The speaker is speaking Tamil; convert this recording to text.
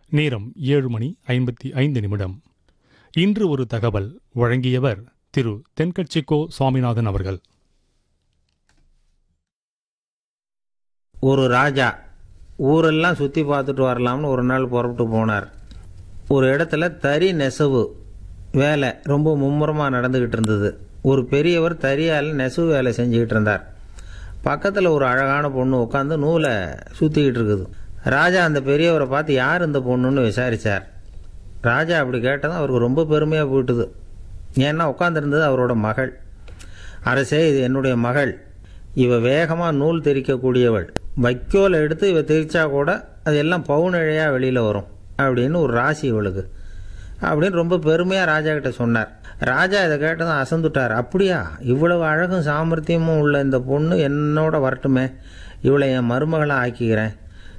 நேரம் ஏழு மணி ஐம்பத்தி ஐந்து நிமிடம் இன்று ஒரு தகவல் வழங்கியவர் திரு தென்கட்சிக்கோ சுவாமிநாதன் அவர்கள் ஒரு ராஜா ஊரெல்லாம் சுற்றி பார்த்துட்டு வரலாம்னு ஒரு நாள் புறப்பட்டு போனார் ஒரு இடத்துல தறி நெசவு வேலை ரொம்ப மும்முரமாக நடந்துக்கிட்டு இருந்தது ஒரு பெரியவர் தறியால் நெசவு வேலை செஞ்சுக்கிட்டு இருந்தார் பக்கத்தில் ஒரு அழகான பொண்ணு உட்காந்து நூலை சுற்றிக்கிட்டு இருக்குது ராஜா அந்த பெரியவரை பார்த்து யார் இந்த பொண்ணுன்னு விசாரித்தார் ராஜா அப்படி கேட்டதும் அவருக்கு ரொம்ப பெருமையாக போயிட்டுது ஏன்னா உட்காந்துருந்தது அவரோட மகள் அரசே இது என்னுடைய மகள் இவ வேகமாக நூல் தெரிக்கக்கூடியவள் வைக்கோலை எடுத்து இவ தெரிச்சா கூட அது எல்லாம் பவுனிழையாக வெளியில் வரும் அப்படின்னு ஒரு ராசி இவளுக்கு அப்படின்னு ரொம்ப பெருமையாக ராஜா கிட்ட சொன்னார் ராஜா இதை கேட்டதும் அசந்துட்டார் அப்படியா இவ்வளவு அழகும் சாமர்த்தியமும் உள்ள இந்த பொண்ணு என்னோட வரட்டுமே இவளை என் மருமகளாக ஆக்கிக்கிறேன்